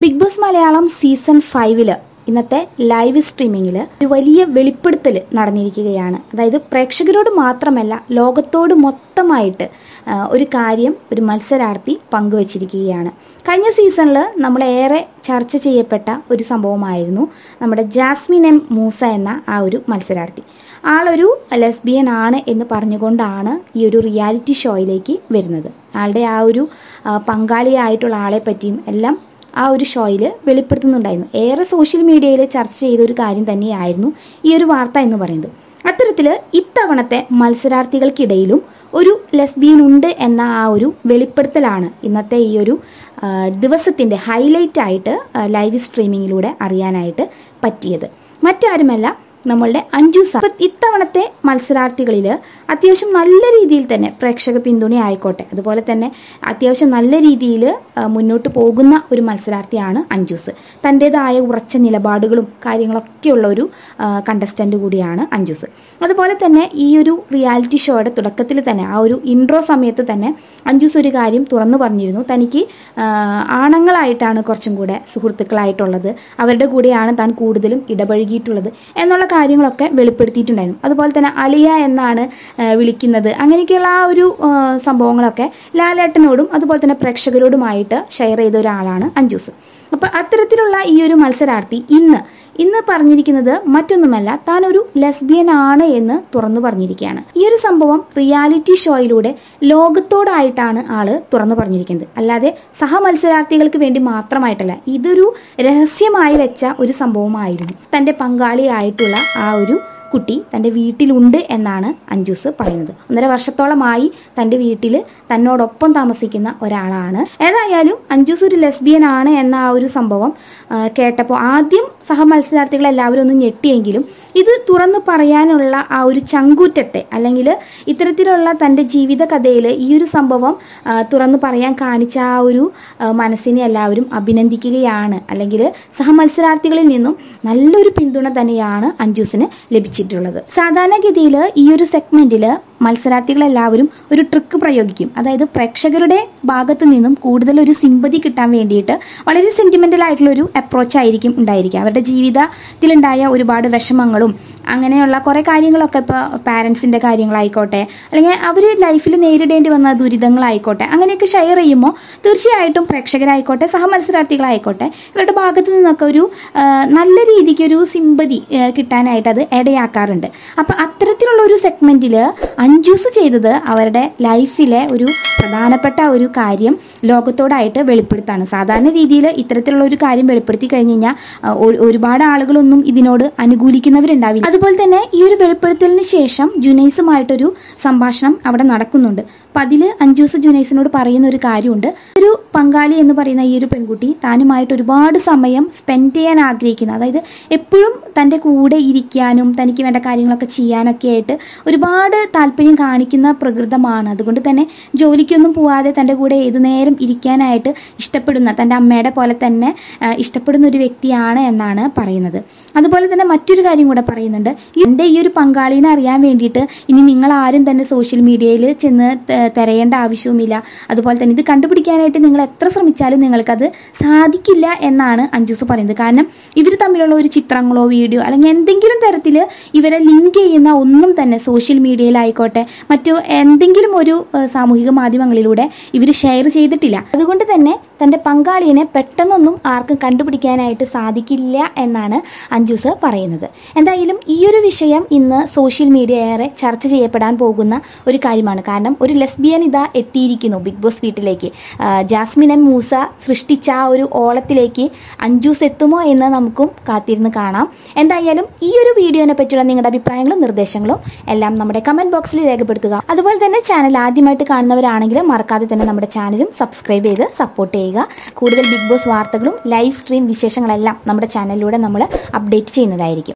big Boss Malayalam season ഫൈവില് ഇന്നത്തെ live സ്ട്രീമിങ്ങിൽ ഒരു വലിയ വെളിപ്പെടുത്തൽ നടന്നിരിക്കുകയാണ് അതായത് പ്രേക്ഷകരോട് മാത്രമല്ല ലോകത്തോട് മൊത്തമായിട്ട് ആ, ഒരു കാര്യം ഒരു മത്സരാർത്ഥി പങ്കുവച്ചിരിക്കുകയാണ് കഴിഞ്ഞ സീസണിൽ നമ്മളേറെ ചർച്ച ചെയ്യപ്പെട്ട ഒരു സംഭവമായിരുന്നു നമ്മുടെ ജാസ്മിൻ എം മൂസ എന്ന ആ ഒരു മത്സരാർത്ഥി ആളൊരു ലെസ്ബിയൻ ആണ് എന്ന് പറഞ്ഞുകൊണ്ടാണ് ഈ ഒരു റിയാലിറ്റി ഷോയിലേക്ക് വരുന്നത് ആളുടെ ആ ഒരു ആ, പങ്കാളിയായിട്ടുള്ള ആളെ പറ്റിയും എല്ലാം ആ ഒരു ഷോയിൽ വെളിപ്പെടുത്തുന്നുണ്ടായിരുന്നു ഏറെ സോഷ്യൽ മീഡിയയിൽ ചർച്ച ചെയ്ത ഒരു കാര്യം തന്നെയായിരുന്നു ഈ ഒരു വാർത്ത എന്ന് പറയുന്നത് അത്തരത്തിൽ ഇത്തവണത്തെ മത്സരാർത്ഥികൾക്കിടയിലും ഒരു ലെസ്ബിയൻ ഉണ്ട് എന്ന ആ ഒരു വെളിപ്പെടുത്തലാണ് ഇന്നത്തെ ഈ ഒരു ആ, ദിവസത്തിന്റെ ഹൈലൈറ്റ് ആയിട്ട് ആ, ലൈവ് സ്ട്രീമിങ്ങിലൂടെ അറിയാനായിട്ട് പറ്റിയത് മറ്റാരുമല്ല നമ്മളുടെ അഞ്ജു സാർ അപ്പൊ ഇത്തവണത്തെ മത്സരാർത്ഥികളിൽ അത്യാവശ്യം നല്ല രീതിയിൽ തന്നെ പ്രേക്ഷക പിന്തുണ ആയിക്കോട്ടെ അതുപോലെ തന്നെ അത്യാവശ്യം നല്ല രീതിയിൽ മുന്നോട്ട് പോകുന്ന ഒരു മത്സരാർത്ഥിയാണ് അഞ്ജൂസ് തൻ്റെതായ ഉറച്ച നിലപാടുകളും കാര്യങ്ങളൊക്കെയുള്ള ഒരു കണ്ടസ്റ്റന്റ് കൂടിയാണ് അഞ്ജൂസ് അതുപോലെ തന്നെ ഈ ഒരു റിയാലിറ്റി ഷോയുടെ തുടക്കത്തിൽ തന്നെ ആ ഒരു ഇൻട്രോ സമയത്ത് തന്നെ അഞ്ജൂസ് ഒരു കാര്യം തുറന്നു പറഞ്ഞിരുന്നു തനിക്ക് ആ, ആണുങ്ങളായിട്ടാണ് കുറച്ചും കൂടെ സുഹൃത്തുക്കളായിട്ടുള്ളത് അവരുടെ കൂടെയാണ് താൻ കൂടുതലും ഇടപഴകിയിട്ടുള്ളത് എന്നുള്ള കാര്യങ്ങളൊക്കെ വെളിപ്പെടുത്തിയിട്ടുണ്ടായിരുന്നു അതുപോലെ തന്നെ അളിയ എന്നാണ് ആ, വിളിക്കുന്നത് അങ്ങനെയൊക്കെയുള്ള ആ ഒരു ആ, സംഭവങ്ങളൊക്കെ ലാലേട്ടനോടും അതുപോലെ തന്നെ പ്രേക്ഷകരോടുമായിട്ട് ഷെയർ ചെയ്ത ഒരാളാണ് അഞ്ജൂസ് അപ്പൊ അത്തരത്തിലുള്ള ഈ ഒരു മത്സരാർത്ഥി ഇന്ന് ഇന്ന് പറഞ്ഞിരിക്കുന്നത് മറ്റൊന്നുമല്ല താൻ ഒരു ലെസ്ബിയൻ ആണ് എന്ന് തുറന്നു പറഞ്ഞിരിക്കുകയാണ് ഈ ഒരു സംഭവം റിയാലിറ്റി ഷോയിലൂടെ ലോകത്തോടായിട്ടാണ് ആള് തുറന്നു പറഞ്ഞിരിക്കുന്നത് അല്ലാതെ സഹമത്സരാർത്ഥികൾക്ക് വേണ്ടി മാത്രമായിട്ടല്ല ഇതൊരു രഹസ്യമായി വെച്ച ഒരു സംഭവമായിരുന്നു തന്റെ പങ്കാളിയായിട്ടുള്ള ആ ഒരു കുട്ടി തൻ്റെ വീട്ടിലുണ്ട് എന്നാണ് അഞ്ജുസ് പറയുന്നത് ഒന്നര വർഷത്തോളമായി തൻ്റെ വീട്ടിൽ തന്നോടൊപ്പം താമസിക്കുന്ന ഒരാളാണ് ഏതായാലും അഞ്ജുസ് ഒരു ലെസ്ബിയൻ ആണ് എന്ന ആ ഒരു സംഭവം ആ, കേട്ടപ്പോൾ ആദ്യം സഹമത്സരാർത്ഥികൾ എല്ലാവരും ഒന്ന് ഞെട്ടിയെങ്കിലും ഇത് തുറന്നു പറയാനുള്ള ആ ഒരു ചങ്കൂറ്റത്തെ അല്ലെങ്കിൽ ഇത്തരത്തിലുള്ള തൻ്റെ ജീവിത കഥയിൽ ഈ ഒരു സംഭവം ആ, തുറന്നു പറയാൻ കാണിച്ച ആ ഒരു ആ, മനസ്സിനെ എല്ലാവരും അഭിനന്ദിക്കുകയാണ് അല്ലെങ്കിൽ സഹമത്സരാർത്ഥികളിൽ നിന്നും നല്ലൊരു പിന്തുണ തന്നെയാണ് അഞ്ജൂസിന് ലഭിച്ചിട്ടുള്ളത് സാധാരണഗതിയിൽ ഈ ഒരു സെഗ്മെന്റിൽ മത്സരാർത്ഥികളെല്ലാവരും ഒരു ട്രിക്ക് പ്രയോഗിക്കും അതായത് പ്രേക്ഷകരുടെ ഭാഗത്തു നിന്നും കൂടുതൽ ഒരു സിമ്പതി കിട്ടാൻ വേണ്ടിയിട്ട് വളരെ സെന്റിമെന്റൽ ആയിട്ടുള്ള ഒരു അപ്രോച്ച് ആയിരിക്കും ഉണ്ടായിരിക്കുക അവരുടെ ജീവിതത്തിലുണ്ടായ ഒരുപാട് വിഷമങ്ങളും അങ്ങനെയുള്ള കുറേ കാര്യങ്ങളൊക്കെ ഇപ്പോൾ പാരൻസിൻ്റെ കാര്യങ്ങളായിക്കോട്ടെ അല്ലെങ്കിൽ അവർ ലൈഫിൽ നേരിടേണ്ടി വന്ന ദുരിതങ്ങളായിക്കോട്ടെ അങ്ങനെയൊക്കെ ഷെയർ ചെയ്യുമ്പോൾ തീർച്ചയായിട്ടും പ്രേക്ഷകരായിക്കോട്ടെ സഹമത്സരാർത്ഥികളായിക്കോട്ടെ ഇവരുടെ ഭാഗത്തു നിന്നൊക്കെ ഒരു ആ, നല്ല രീതിക്ക് ഒരു സിമ്പതി ആ, കിട്ടാനായിട്ട് അത് ഇടയാക്കാറുണ്ട് അപ്പം അത്തരത്തിലുള്ള ഒരു സെഗ്മെന്റിൽ അഞ്ജൂസ് ചെയ്തത് അവരുടെ ലൈഫിലെ ഒരു പ്രധാനപ്പെട്ട ഒരു കാര്യം ലോകത്തോടായിട്ട് വെളിപ്പെടുത്താണ് സാധാരണ രീതിയിൽ ഇത്തരത്തിലുള്ള ഒരു കാര്യം വെളിപ്പെടുത്തി കഴിഞ്ഞ് കഴിഞ്ഞാൽ ആ, ഒ- ഒരുപാട് ആളുകളൊന്നും ഇതിനോട് അനുകൂലിക്കുന്നവരുണ്ടാവില്ല അതുപോലെ തന്നെ ഈ ഒരു വെളിപ്പെടുത്തലിന് ശേഷം ജുനൈസുമായിട്ടൊരു സംഭാഷണം അവിടെ നടക്കുന്നുണ്ട് അപ്പം അതിൽ അഞ്ജൂസ് ജുനൈസിനോട് പറയുന്ന ഒരു കാര്യമുണ്ട് ഒരു പങ്കാളി എന്ന് പറയുന്ന ഈ ഒരു പെൺകുട്ടി താനുമായിട്ട് ഒരുപാട് സമയം സ്പെൻഡ് ചെയ്യാൻ ആഗ്രഹിക്കുന്ന അതായത് എപ്പോഴും തൻ്റെ കൂടെ ഇരിക്കാനും തനിക്ക് വേണ്ട കാര്യങ്ങളൊക്കെ ചെയ്യാനൊക്കെ ആയിട്ട് ഒരുപാട് താല്പര്യം കാണിക്കുന്ന പ്രകൃതമാണ് അതുകൊണ്ട് തന്നെ ജോലിക്കൊന്നും പോവാതെ തൻ്റെ കൂടെ ഏതു നേരം ഇരിക്കാനായിട്ട് ഇഷ്ടപ്പെടുന്ന തൻ്റെ അമ്മയുടെ പോലെ തന്നെ ആ, ഇഷ്ടപ്പെടുന്ന ഒരു വ്യക്തിയാണ് എന്നാണ് പറയുന്നത് അതുപോലെ തന്നെ മറ്റൊരു കാര്യം കൂടെ പറയുന്നുണ്ട് എൻ്റെ ഈ ഒരു പങ്കാളിനെ അറിയാൻ വേണ്ടിയിട്ട് ഇനി നിങ്ങൾ ആരും തന്നെ സോഷ്യൽ മീഡിയയിൽ ചെന്ന് ത- തിരയേണ്ട ആവശ്യവുമില്ല അതുപോലെ തന്നെ ഇത് കണ്ടുപിടിക്കാനായിട്ട് നിങ്ങൾ എത്ര ശ്രമിച്ചാലും നിങ്ങൾക്കത് സാധിക്കില്ല എന്നാണ് അഞ്ജൂസ് പറയുന്നത് കാരണം ഇവർ തമ്മിലുള്ള ഒരു ചിത്രങ്ങളോ വീഡിയോ അല്ലെങ്കിൽ എന്തെങ്കിലും തരത്തിൽ ഇവരെ ലിങ്ക് ചെയ്യുന്ന ഒന്നും തന്നെ സോഷ്യൽ മീഡിയയിലായിക്കോട്ടെ മറ്റു എന്തെങ്കിലും ഒരു ഏഹ്, സാമൂഹിക മാധ്യമങ്ങളിലൂടെ ഇവർ ഷെയർ ചെയ്തിട്ടില്ല അതുകൊണ്ട് തന്നെ തൻ്റെ പങ്കാളിയെ പെട്ടെന്നൊന്നും ആർക്കും കണ്ടുപിടിക്കാനായിട്ട് സാധിക്കില്ല എന്നാണ് അഞ്ജൂസ് പറയുന്നത് എന്തായാലും ഈ ഒരു വിഷയം ഇന്ന് സോഷ്യൽ മീഡിയ ഏറെ ചർച്ച ചെയ്യപ്പെടാൻ പോകുന്ന ഒരു കാര്യമാണ് കാരണം ഒരു ലെസ്ബിയൻ ഇതാ എത്തിയിരിക്കുന്നു ബിഗ് ബോസ് വീട്ടിലേക്ക് ആ, ജാസ്മിൻ എം മൂസ സൃഷ്ടിച്ച ആ ഒരു ഓളത്തിലേക്ക് അഞ്ജൂസ് എത്തുമോ എന്ന് നമുക്കും കാത്തിരുന്ന് കാണാം എന്തായാലും ഈ ഒരു വീഡിയോനെ പറ്റിയുള്ള നിങ്ങളുടെ അഭിപ്രായങ്ങളും നിർദ്ദേശങ്ങളും എല്ലാം നമ്മുടെ കമന്റ് ബോക്സിൽ രേഖപ്പെടുത്തുക അതുപോലെ തന്നെ ചാനൽ ആദ്യമായിട്ട് കാണുന്നവരാണെങ്കിൽ മറക്കാതെ തന്നെ നമ്മുടെ ചാനലും സബ്സ്ക്രൈബ് ചെയ്ത് സപ്പോർട്ട് ചെയ്യുക കൂടുതൽ ബിഗ് ബോസ് വാർത്തകളും ലൈവ് സ്ട്രീം വിശേഷങ്ങളെല്ലാം നമ്മുടെ ചാനലിലൂടെ നമ്മൾ അപ്ഡേറ്റ് ചെയ്യുന്നതായിരിക്കും